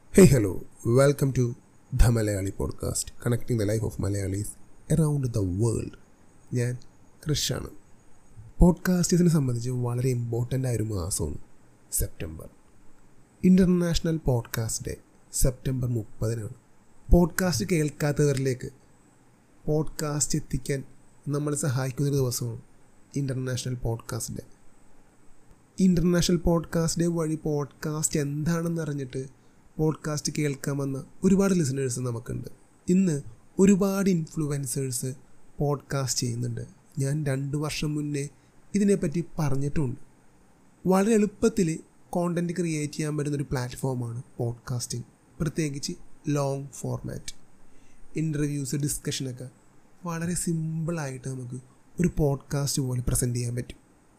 Hey, hello. Welcome to The Malayali Podcast, connecting the life of Malayalis around the world. ഞാൻ ക്രിഷാണ് പോഡ്കാസ്റ്റേഴ്സിനെ സംബന്ധിച്ച് വളരെ important ആയ ഒരു മാസമാണ് September international podcast day September മുപ്പതിനാണ് പോഡ്കാസ്റ്റ് കേൾക്കാത്തവരിലേക്ക് പോഡ്കാസ്റ്റ് എത്തിക്കാൻ നമ്മളെ സഹായിക്കുന്നൊരു ദിവസമാണ് international podcast day international podcast day വഴി പോഡ്കാസ്റ്റ് എന്താണെന്ന് അറിഞ്ഞിട്ട് പോഡ്കാസ്റ്റ് കേൾക്കാമെന്ന ഒരുപാട് ലിസണേഴ്സ് നമുക്കുണ്ട് ഇന്ന് ഒരുപാട് ഇൻഫ്ലുവൻസേഴ്സ് പോഡ്കാസ്റ്റ് ചെയ്യുന്നുണ്ട് ഞാൻ രണ്ട് വർഷം മുന്നേ ഇതിനെപ്പറ്റി പറഞ്ഞിട്ടുണ്ട് വളരെ എളുപ്പത്തിൽ കോണ്ടൻറ്റ് ക്രിയേറ്റ് ചെയ്യാൻ പറ്റുന്ന ഒരു പ്ലാറ്റ്ഫോമാണ് പോഡ്കാസ്റ്റിംഗ് പ്രത്യേകിച്ച് ലോങ് ഫോർമാറ്റ് ഇൻ്റർവ്യൂസ് ഡിസ്കഷനൊക്കെ വളരെ സിമ്പിളായിട്ട് നമുക്ക് ഒരു പോഡ്കാസ്റ്റ് പോലെ പ്രസൻറ്റ് ചെയ്യാൻ പറ്റും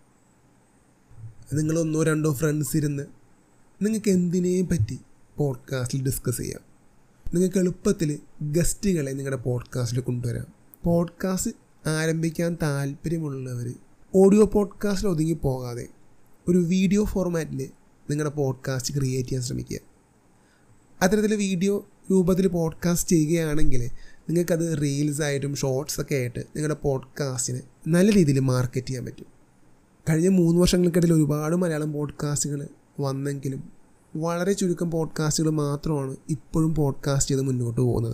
നിങ്ങൾ ഒന്നോ രണ്ടോ ഫ്രണ്ട്സ് ഇരുന്ന് നിങ്ങൾക്ക് എന്തിനേയും പറ്റി പോഡ്കാസ്റ്റിൽ ഡിസ്കസ് ചെയ്യാം നിങ്ങൾക്ക് എളുപ്പത്തിൽ ഗസ്റ്റുകളെ നിങ്ങളുടെ പോഡ്കാസ്റ്റിൽ കൊണ്ടുവരാം പോഡ്കാസ്റ്റ് ആരംഭിക്കാൻ താല്പര്യമുള്ളവർ ഓഡിയോ പോഡ്കാസ്റ്റിൽ ഒതുങ്ങി പോകാതെ ഒരു വീഡിയോ ഫോർമാറ്റിൽ നിങ്ങളുടെ പോഡ്കാസ്റ്റ് ക്രിയേറ്റ് ചെയ്യാൻ ശ്രമിക്കുക അത്തരത്തിൽ വീഡിയോ രൂപത്തിൽ പോഡ്കാസ്റ്റ് ചെയ്യുകയാണെങ്കിൽ നിങ്ങൾക്കത് റീൽസ് ആയിട്ടും ഷോർട്സ് ഒക്കെ ആയിട്ട് നിങ്ങളുടെ പോഡ്കാസ്റ്റിന് നല്ല രീതിയിൽ മാർക്കറ്റ് ചെയ്യാൻ പറ്റും കഴിഞ്ഞ മൂന്ന് വർഷങ്ങൾക്കിടയിൽ ഒരുപാട് മലയാളം പോഡ്കാസ്റ്റുകൾ വന്നെങ്കിലും വളരെ ചുരുക്കം പോഡ്കാസ്റ്റുകൾ മാത്രമാണ് ഇപ്പോഴും പോഡ്കാസ്റ്റ് ചെയ്ത് മുന്നോട്ട് പോകുന്നത്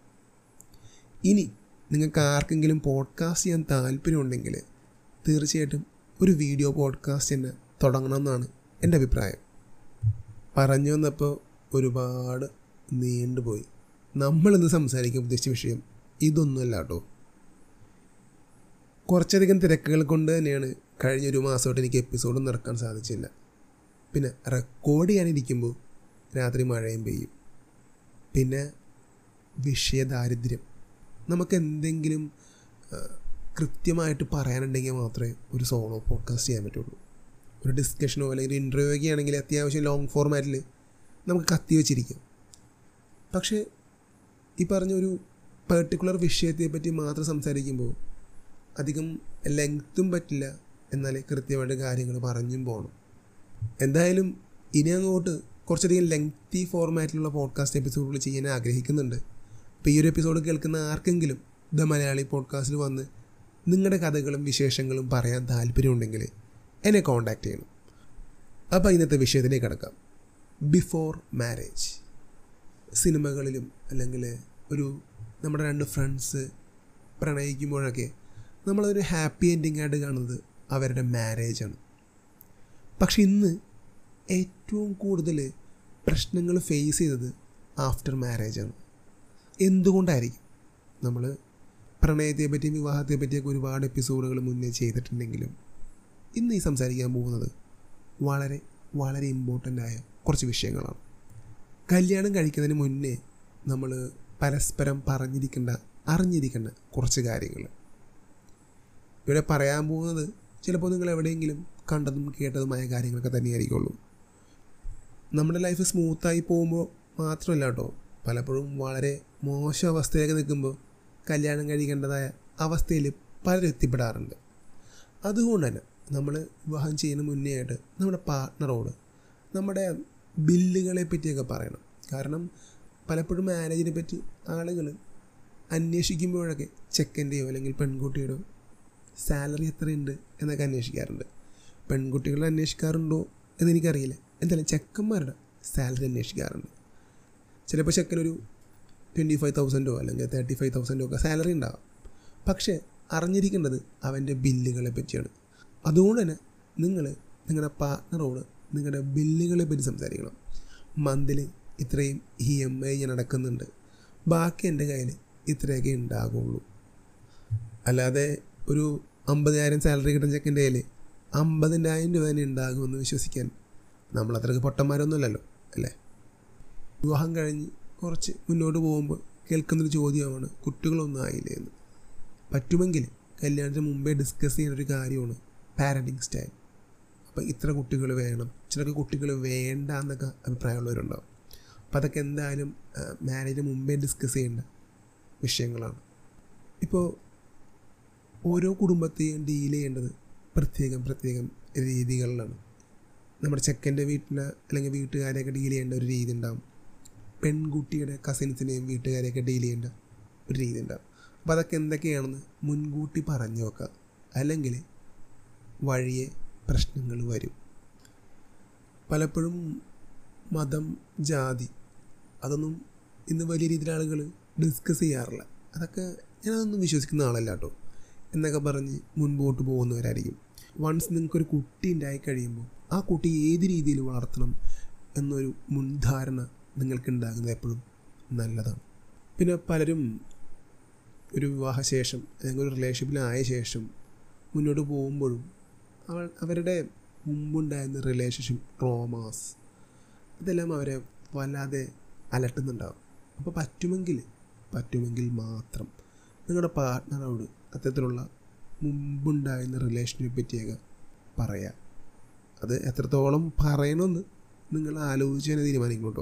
ഇനി നിങ്ങൾക്ക് ആർക്കെങ്കിലും പോഡ്കാസ്റ്റ് ചെയ്യാൻ താല്പര്യമുണ്ടെങ്കിൽ തീർച്ചയായിട്ടും ഒരു വീഡിയോ പോഡ്കാസ്റ്റ് തന്നെ തുടങ്ങണമെന്നാണ് എൻ്റെ അഭിപ്രായം പറഞ്ഞു വന്നപ്പോൾ ഒരുപാട് നീണ്ടുപോയി നമ്മളിന്ന് സംസാരിക്കാൻ ഉദ്ദേശിച്ച വിഷയം ഇതൊന്നുമല്ല കേട്ടോ കുറച്ചധികം തിരക്കുകൾ കൊണ്ട് തന്നെയാണ് കഴിഞ്ഞ ഒരു മാസമായിട്ട് എനിക്ക് എപ്പിസോഡ് നടക്കാൻ സാധിച്ചില്ല പിന്നെ റെക്കോർഡ് ചെയ്യാനിരിക്കുമ്പോൾ രാത്രി മഴയും പെയ്യും പിന്നെ വിഷയദാരിദ്ര്യം നമുക്ക് എന്തെങ്കിലും കൃത്യമായിട്ട് പറയാനുണ്ടെങ്കിൽ മാത്രമേ ഒരു സോളോ പോഡ്കാസ്റ്റ് ചെയ്യാൻ പറ്റുള്ളൂ ഒരു ഡിസ്കഷനോ അല്ലെങ്കിൽ ഒരു ഇൻ്റർവ്യൂ ഒക്കെ ആണെങ്കിൽ അത്യാവശ്യം ലോങ് ഫോർമാറ്റിൽ നമുക്ക് കത്തി വെച്ചിരിക്കാം പക്ഷേ ഈ പറഞ്ഞൊരു പെർട്ടിക്കുലർ വിഷയത്തെ പറ്റി മാത്രം സംസാരിക്കുമ്പോൾ അധികം ലെങ്ത്തും പറ്റില്ല എന്നാൽ കൃത്യമായിട്ട് കാര്യങ്ങൾ പറഞ്ഞും പോകണം എന്തായാലും ഇനി അങ്ങോട്ട് കുറച്ചധികം ലെങ്തി ഫോർമാറ്റിലുള്ള പോഡ്കാസ്റ്റ് എപ്പിസോഡുകൾ ചെയ്യാൻ ആഗ്രഹിക്കുന്നുണ്ട് അപ്പോൾ ഈ ഒരു എപ്പിസോഡ് കേൾക്കുന്ന ആർക്കെങ്കിലും ദ മലയാളി പോഡ്കാസ്റ്റിൽ വന്ന് നിങ്ങളുടെ കഥകളും വിശേഷങ്ങളും പറയാൻ താല്പര്യമുണ്ടെങ്കിൽ എന്നെ കോൺടാക്റ്റ് ചെയ്യണം അപ്പോൾ ഇന്നത്തെ വിഷയത്തിലേക്ക് കിടക്കാം ബിഫോർ മാരേജ് സിനിമകളിലും അല്ലെങ്കിൽ ഒരു നമ്മുടെ രണ്ട് ഫ്രണ്ട്സ് പ്രണയിക്കുമ്പോഴൊക്കെ നമ്മളതൊരു ഹാപ്പി എൻഡിങ് ആയിട്ട് കാണുന്നത് അവരുടെ മാരേജാണ് പക്ഷെ ഇന്ന് ഏറ്റവും കൂടുതൽ പ്രശ്നങ്ങൾ ഫേസ് ചെയ്തത് ആഫ്റ്റർ മാരേജാണ് എന്തുകൊണ്ടായിരിക്കും നമ്മൾ പ്രണയത്തെ പറ്റിയും വിവാഹത്തെ പറ്റിയൊക്കെ ഒരുപാട് എപ്പിസോഡുകൾ മുന്നേ ചെയ്തിട്ടുണ്ടെങ്കിലും ഇന്ന് ഈ സംസാരിക്കാൻ പോകുന്നത് വളരെ വളരെ ഇമ്പോർട്ടൻ്റ് ആയ കുറച്ച് വിഷയങ്ങളാണ് കല്യാണം കഴിക്കുന്നതിന് മുന്നേ നമ്മൾ പരസ്പരം പറഞ്ഞിരിക്കേണ്ട അറിഞ്ഞിരിക്കേണ്ട കുറച്ച് കാര്യങ്ങൾ ഇവിടെ പറയാൻ പോകുന്നത് ചിലപ്പോൾ നിങ്ങൾ എവിടെയെങ്കിലും കണ്ടതും കേട്ടതുമായ കാര്യങ്ങളൊക്കെ തന്നെയായിരിക്കുള്ളൂ നമ്മുടെ ലൈഫ് സ്മൂത്തായി പോകുമ്പോൾ മാത്രമല്ല കേട്ടോ പലപ്പോഴും വളരെ മോശം അവസ്ഥയിലേക്ക് നിൽക്കുമ്പോൾ കല്യാണം കഴിക്കേണ്ടതായ അവസ്ഥയിൽ പലരും എത്തിപ്പെടാറുണ്ട് അതുകൊണ്ട് തന്നെ നമ്മൾ വിവാഹം ചെയ്യുന്ന മുന്നേ ആയിട്ട് നമ്മുടെ പാർട്ട്ണറോട് നമ്മുടെ ബില്ലുകളെ പറ്റിയൊക്കെ പറയണം കാരണം പലപ്പോഴും മാരേജിനെ പറ്റി ആളുകൾ അന്വേഷിക്കുമ്പോഴൊക്കെ ചെക്കൻ്റെയോ അല്ലെങ്കിൽ പെൺകുട്ടിയുടെയോ സാലറി എത്രയുണ്ട് എന്നൊക്കെ അന്വേഷിക്കാറുണ്ട് പെൺകുട്ടികൾ അന്വേഷിക്കാറുണ്ടോ എന്ന് എനിക്കറിയില്ല എന്തായാലും ചെക്കന്മാരുടെ സാലറി അന്വേഷിക്കാറുണ്ട് ചിലപ്പോൾ ചെക്കനൊരു ട്വൻറ്റി ഫൈവ് തൗസൻഡോ അല്ലെങ്കിൽ തേർട്ടി ഫൈവ് തൗസൻഡോ ഒക്കെ സാലറി ഉണ്ടാവാം പക്ഷേ അറിഞ്ഞിരിക്കേണ്ടത് അവൻ്റെ ബില്ലുകളെ പറ്റിയാണ് അതുകൊണ്ട് തന്നെ നിങ്ങൾ നിങ്ങളുടെ പാർട്ട്ണറോട് നിങ്ങളുടെ ബില്ലുകളെ പറ്റി സംസാരിക്കണം മന്തിൽ ഇത്രയും ഇ എം ഐ ഞാൻ അടക്കുന്നുണ്ട് ബാക്കി എൻ്റെ കയ്യിൽ ഇത്രയൊക്കെ ഉണ്ടാകുള്ളൂ അല്ലാതെ ഒരു അമ്പതിനായിരം സാലറി കിട്ടുന്ന ചെക്കൻ്റെ കയ്യിൽ അമ്പതിനായിരം രൂപ തന്നെ ഉണ്ടാകുമെന്ന് വിശ്വസിക്കാൻ നമ്മൾ അത്രയ്ക്ക് പൊട്ടന്മാരൊന്നുമല്ലല്ലോ അല്ലേ വിവാഹം കഴിഞ്ഞ് കുറച്ച് മുന്നോട്ട് പോകുമ്പോൾ കേൾക്കുന്നൊരു ചോദ്യമാണ് കുട്ടികളൊന്നും ആയില്ലേ എന്ന് പറ്റുമെങ്കിൽ കല്യാണത്തിന് മുമ്പേ ഡിസ്കസ് ചെയ്യുന്ന ഒരു കാര്യമാണ് പാരൻറ്റിങ് സ്റ്റൈൽ അപ്പോൾ ഇത്ര കുട്ടികൾ വേണം ചിലർക്ക് കുട്ടികൾ വേണ്ട എന്നൊക്കെ അഭിപ്രായമുള്ളവരുണ്ടാവും അപ്പോൾ അതൊക്കെ എന്തായാലും മാരേജിന് മുമ്പേ ഡിസ്കസ് ചെയ്യേണ്ട വിഷയങ്ങളാണ് ഇപ്പോൾ ഓരോ കുടുംബത്തെയും ഡീൽ ചെയ്യേണ്ടത് പ്രത്യേകം പ്രത്യേകം രീതികളിലാണ് നമ്മുടെ ചെക്കൻ്റെ വീട്ടിൽ അല്ലെങ്കിൽ വീട്ടുകാരെയൊക്കെ ഡീൽ ചെയ്യേണ്ട ഒരു രീതി ഉണ്ടാവും പെൺകുട്ടിയുടെ കസിൻസിനെയും വീട്ടുകാരെയൊക്കെ ഡീൽ ചെയ്യേണ്ട ഒരു രീതി ഉണ്ടാവും അപ്പോൾ അതൊക്കെ എന്തൊക്കെയാണെന്ന് മുൻകൂട്ടി പറഞ്ഞു വെക്കുക അല്ലെങ്കിൽ വഴിയെ പ്രശ്നങ്ങൾ വരും പലപ്പോഴും മതം ജാതി അതൊന്നും ഇന്ന് വലിയ രീതിയിൽ ആളുകൾ ഡിസ്കസ് ചെയ്യാറില്ല അതൊക്കെ ഞാനതൊന്നും വിശ്വസിക്കുന്ന ആളല്ല കേട്ടോ എന്നൊക്കെ പറഞ്ഞ് മുൻപോട്ട് പോകുന്നവരായിരിക്കും വൺസ് നിങ്ങൾക്കൊരു കുട്ടി ഉണ്ടായി കഴിയുമ്പോൾ ആ കുട്ടി ഏത് രീതിയിൽ വളർത്തണം എന്നൊരു മുൻധാരണ നിങ്ങൾക്ക് ഉണ്ടാകുന്നത് എപ്പോഴും നല്ലതാണ് പിന്നെ പലരും ഒരു വിവാഹശേഷം അല്ലെങ്കിൽ ഒരു റിലേഷൻഷിപ്പിലായ ശേഷം മുന്നോട്ട് പോകുമ്പോഴും അവ അവരുടെ മുമ്പുണ്ടായിരുന്ന റിലേഷൻഷിപ്പ് ട്രോമാസ് ഇതെല്ലാം അവരെ വല്ലാതെ അലട്ടുന്നുണ്ടാവും അപ്പോൾ പറ്റുമെങ്കിൽ പറ്റുമെങ്കിൽ മാത്രം നിങ്ങളുടെ പാർട്ട്ണറോട് അത്തരത്തിലുള്ള മുമ്പുണ്ടായിരുന്ന റിലേഷനെ പറ്റിയൊക്കെ പറയാം അത് എത്രത്തോളം പറയണമെന്ന് നിങ്ങൾ ആലോചിച്ച് തന്നെ തീരുമാനിക്കും കേട്ടോ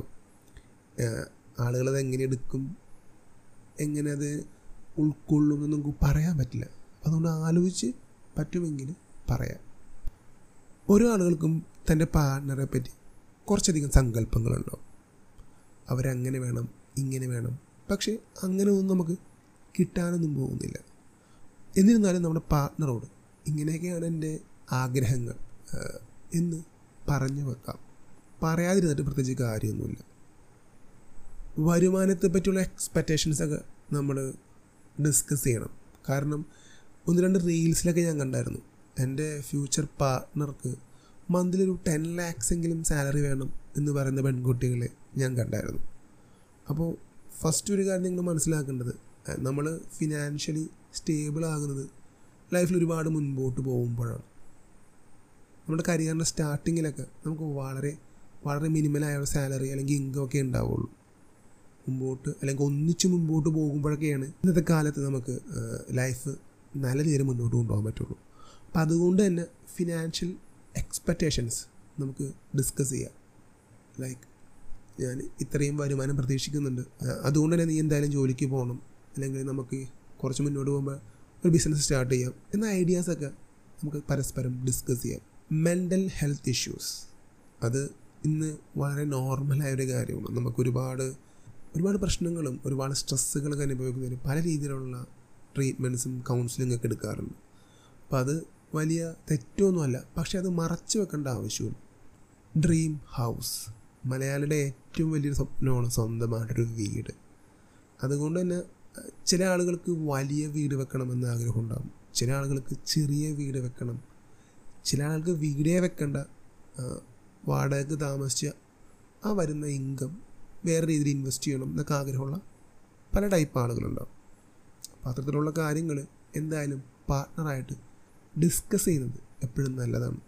ആളുകളത് എങ്ങനെ എടുക്കും എങ്ങനെ അത് ഉൾക്കൊള്ളും എന്ന് നമുക്ക് പറയാൻ പറ്റില്ല അതുകൊണ്ട് ആലോചിച്ച് പറ്റുമെങ്കിൽ പറയാം ഓരോ ആളുകൾക്കും തൻ്റെ പാർട്ട്ണറെ പറ്റി കുറച്ചധികം സങ്കല്പങ്ങളുണ്ടാവും അവരങ്ങനെ വേണം ഇങ്ങനെ വേണം പക്ഷേ അങ്ങനെ ഒന്നും നമുക്ക് കിട്ടാനൊന്നും പോകുന്നില്ല എന്നിരുന്നാലും നമ്മുടെ പാർട്ട്ണറോട് ഇങ്ങനെയൊക്കെയാണ് എൻ്റെ ആഗ്രഹങ്ങൾ എന്ന് പറഞ്ഞു വെക്കാം പറയാതിരുന്നിട്ട് പ്രത്യേകിച്ച് കാര്യമൊന്നുമില്ല വരുമാനത്തെ പറ്റിയുള്ള എക്സ്പെക്റ്റേഷൻസൊക്കെ നമ്മൾ ഡിസ്കസ് ചെയ്യണം കാരണം ഒന്ന് രണ്ട് റീൽസിലൊക്കെ ഞാൻ കണ്ടായിരുന്നു എൻ്റെ ഫ്യൂച്ചർ പാർട്ട്ണർക്ക് മന്ത്ലി ഒരു ടെൻ ലാക്സ് എങ്കിലും സാലറി വേണം എന്ന് പറയുന്ന പെൺകുട്ടികളെ ഞാൻ കണ്ടായിരുന്നു അപ്പോൾ ഫസ്റ്റ് ഒരു കാര്യം നിങ്ങൾ മനസ്സിലാക്കേണ്ടത് നമ്മൾ ഫിനാൻഷ്യലി സ്റ്റേബിൾ ആകുന്നത് ലൈഫിൽ ഒരുപാട് മുൻപോട്ട് പോകുമ്പോഴാണ് നമ്മുടെ കരിയറിൻ്റെ സ്റ്റാർട്ടിങ്ങിലൊക്കെ നമുക്ക് വളരെ വളരെ മിനിമലായ ഒരു സാലറി അല്ലെങ്കിൽ ഇൻകം ഒക്കെ ഉണ്ടാവുള്ളൂ മുമ്പോട്ട് അല്ലെങ്കിൽ ഒന്നിച്ച് മുമ്പോട്ട് പോകുമ്പോഴൊക്കെയാണ് ഇന്നത്തെ കാലത്ത് നമുക്ക് ലൈഫ് നല്ല രീതിയിൽ മുന്നോട്ട് കൊണ്ടുപോകാൻ പറ്റുള്ളൂ അപ്പം അതുകൊണ്ട് തന്നെ ഫിനാൻഷ്യൽ എക്സ്പെക്റ്റേഷൻസ് നമുക്ക് ഡിസ്കസ് ചെയ്യാം ലൈക്ക് ഞാൻ ഇത്രയും വരുമാനം പ്രതീക്ഷിക്കുന്നുണ്ട് അതുകൊണ്ട് തന്നെ നീ എന്തായാലും ജോലിക്ക് പോകണം അല്ലെങ്കിൽ നമുക്ക് കുറച്ച് മുന്നോട്ട് പോകുമ്പോൾ ഒരു ബിസിനസ് സ്റ്റാർട്ട് ചെയ്യാം എന്ന ഐഡിയാസൊക്കെ നമുക്ക് പരസ്പരം ഡിസ്കസ് ചെയ്യാം മെൻ്റൽ ഹെൽത്ത് ഇഷ്യൂസ് അത് ഇന്ന് വളരെ നോർമലായ ഒരു കാര്യമാണ് നമുക്ക് ഒരുപാട് ഒരുപാട് പ്രശ്നങ്ങളും ഒരുപാട് സ്ട്രെസ്സുകളൊക്കെ അനുഭവിക്കുന്നതിന് പല രീതിയിലുള്ള ട്രീറ്റ്മെൻറ്റ്സും കൗൺസിലിംഗ് ഒക്കെ എടുക്കാറുണ്ട് അപ്പോൾ അത് വലിയ തെറ്റൊന്നുമല്ല പക്ഷേ അത് മറച്ചു വെക്കേണ്ട ആവശ്യമില്ല ഡ്രീം ഹൗസ് മലയാളിയുടെ ഏറ്റവും വലിയൊരു സ്വപ്നമാണ് സ്വന്തമായിട്ടൊരു വീട് അതുകൊണ്ട് തന്നെ ചില ആളുകൾക്ക് വലിയ വീട് വെക്കണമെന്ന് ആഗ്രഹം ഉണ്ടാകും ചില ആളുകൾക്ക് ചെറിയ വീട് വെക്കണം ചില ആളുകൾക്ക് വീടേ വെക്കണ്ട വാടകയ്ക്ക് താമസിച്ച ആ വരുന്ന ഇൻകം വേറെ രീതിയിൽ ഇൻവെസ്റ്റ് ചെയ്യണം എന്നൊക്കെ ആഗ്രഹമുള്ള പല ടൈപ്പ് ആളുകളുണ്ടാവും അപ്പോൾ അത്തരത്തിലുള്ള കാര്യങ്ങൾ എന്തായാലും പാർട്ട്ണറായിട്ട് ഡിസ്കസ് ചെയ്യുന്നത് എപ്പോഴും നല്ലതാണ്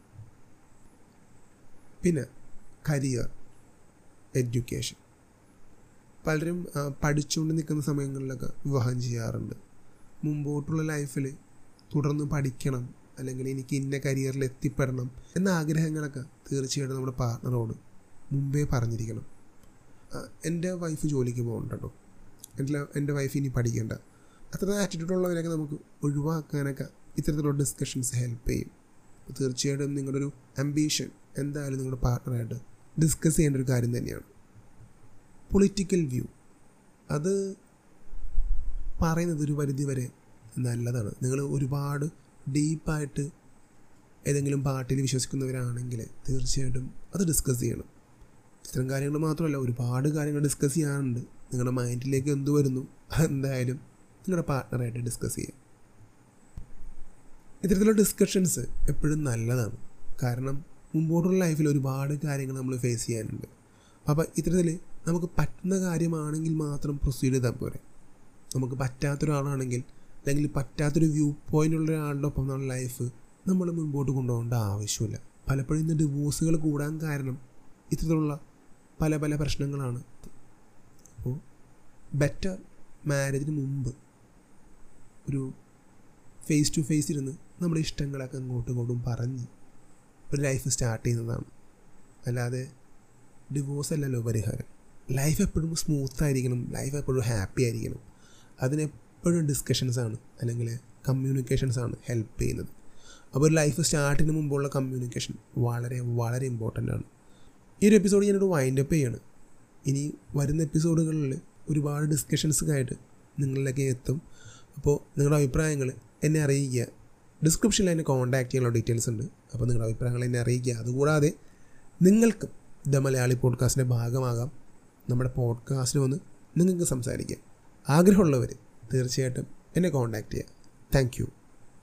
പിന്നെ കരിയർ എഡ്യൂക്കേഷൻ പലരും പഠിച്ചുകൊണ്ട് നിൽക്കുന്ന സമയങ്ങളിലൊക്കെ വിവാഹം ചെയ്യാറുണ്ട് മുമ്പോട്ടുള്ള ലൈഫിൽ തുടർന്ന് പഠിക്കണം അല്ലെങ്കിൽ എനിക്ക് ഇന്ന കരിയറിൽ എത്തിപ്പെടണം എന്ന ആഗ്രഹങ്ങളൊക്കെ തീർച്ചയായിട്ടും നമ്മുടെ പാർട്ട്ണറോട് മുമ്പേ പറഞ്ഞിരിക്കണം എൻ്റെ വൈഫ് ജോലിക്ക് പോകണ്ടോ എൻ്റെ എൻ്റെ വൈഫ് ഇനി പഠിക്കേണ്ട അത്ര ആറ്റിറ്റ്യൂഡുള്ളവരൊക്കെ നമുക്ക് ഒഴിവാക്കാനൊക്കെ ഇത്തരത്തിലുള്ള ഡിസ്കഷൻസ് ഹെൽപ്പ് ചെയ്യും തീർച്ചയായിട്ടും നിങ്ങളുടെ ഒരു അംബീഷൻ എന്തായാലും നിങ്ങളുടെ പാർട്ട്ണറായിട്ട് ഡിസ്കസ് ചെയ്യേണ്ട ഒരു കാര്യം തന്നെയാണ് പൊളിറ്റിക്കൽ വ്യൂ അത് പറയുന്നത് ഒരു പരിധി വരെ നല്ലതാണ് നിങ്ങൾ ഒരുപാട് ഡീപ്പായിട്ട് ഏതെങ്കിലും പാർട്ടിയിൽ വിശ്വസിക്കുന്നവരാണെങ്കിൽ തീർച്ചയായിട്ടും അത് ഡിസ്കസ് ചെയ്യണം ഇത്തരം കാര്യങ്ങൾ മാത്രമല്ല ഒരുപാട് കാര്യങ്ങൾ ഡിസ്കസ് ചെയ്യാനുണ്ട് നിങ്ങളുടെ മൈൻഡിലേക്ക് എന്ത് വരുന്നു എന്തായാലും നിങ്ങളുടെ പാർട്ട്ണറായിട്ട് ഡിസ്കസ് ചെയ്യാം ഇത്തരത്തിലുള്ള ഡിസ്കഷൻസ് എപ്പോഴും നല്ലതാണ് കാരണം മുമ്പോട്ടുള്ള ലൈഫിൽ ഒരുപാട് കാര്യങ്ങൾ നമ്മൾ ഫേസ് ചെയ്യാനുണ്ട് അപ്പോൾ ഇത്തരത്തിൽ നമുക്ക് പറ്റുന്ന കാര്യമാണെങ്കിൽ മാത്രം പ്രൊസീഡ് ചെയ്താൽ പോരെ നമുക്ക് പറ്റാത്തൊരാളാണെങ്കിൽ അല്ലെങ്കിൽ പറ്റാത്തൊരു വ്യൂ പോയിൻ്റ് ഉള്ള ഒരാളുടെ ഒപ്പം നമ്മുടെ ലൈഫ് നമ്മൾ മുൻപോട്ട് കൊണ്ടുപോകേണ്ട ആവശ്യമില്ല പലപ്പോഴും ഇന്ന് ഡിവോഴ്സുകൾ കൂടാൻ കാരണം ഇത്തരത്തിലുള്ള പല പല പ്രശ്നങ്ങളാണ് അപ്പോൾ ബെറ്റർ മാരേജിന് മുമ്പ് ഒരു ഫേസ് ടു ഫേസ് ഇരുന്ന് നമ്മുടെ ഇഷ്ടങ്ങളൊക്കെ അങ്ങോട്ടും ഇങ്ങോട്ടും പറഞ്ഞ് ഒരു ലൈഫ് സ്റ്റാർട്ട് ചെയ്യുന്നതാണ് അല്ലാതെ ഡിവോഴ്സ് അല്ലല്ലോ പരിഹാരം ലൈഫ് എപ്പോഴും സ്മൂത്ത് ആയിരിക്കണം ലൈഫ് എപ്പോഴും ഹാപ്പി ആയിരിക്കണം അതിനെപ്പോഴും ഡിസ്കഷൻസാണ് അല്ലെങ്കിൽ കമ്മ്യൂണിക്കേഷൻസാണ് ഹെൽപ്പ് ചെയ്യുന്നത് അപ്പോൾ ഒരു ലൈഫ് സ്റ്റാർട്ടിന് മുമ്പുള്ള കമ്മ്യൂണിക്കേഷൻ വളരെ വളരെ ഇമ്പോർട്ടൻ്റ് ആണ് ഈ ഒരു എപ്പിസോഡ് ഞാനൊരു വൈൻഡ് അപ്പ് ചെയ്യാണ് ഇനി വരുന്ന എപ്പിസോഡുകളിൽ ഒരുപാട് ഡിസ്കഷൻസ് ആയിട്ട് നിങ്ങളിലേക്ക് എത്തും അപ്പോൾ നിങ്ങളുടെ അഭിപ്രായങ്ങൾ എന്നെ അറിയിക്കുക ഡിസ്ക്രിപ്ഷനിൽ എന്നെ കോൺടാക്ട് ചെയ്യാനുള്ള ഡീറ്റെയിൽസ് ഉണ്ട് അപ്പോൾ നിങ്ങളുടെ അഭിപ്രായങ്ങൾ എന്നെ അറിയിക്കുക അതുകൂടാതെ നിങ്ങൾക്കും ദ മലയാളി പോഡ്കാസ്റ്റിൻ്റെ ഭാഗമാകാം നമ്മുടെ പോഡ്കാസ്റ്റിൽ വന്ന് നിങ്ങൾക്ക് സംസാരിക്കാം ആഗ്രഹമുള്ളവർ തീർച്ചയായിട്ടും എന്നെ കോൺടാക്ട് ചെയ്യുക താങ്ക് യു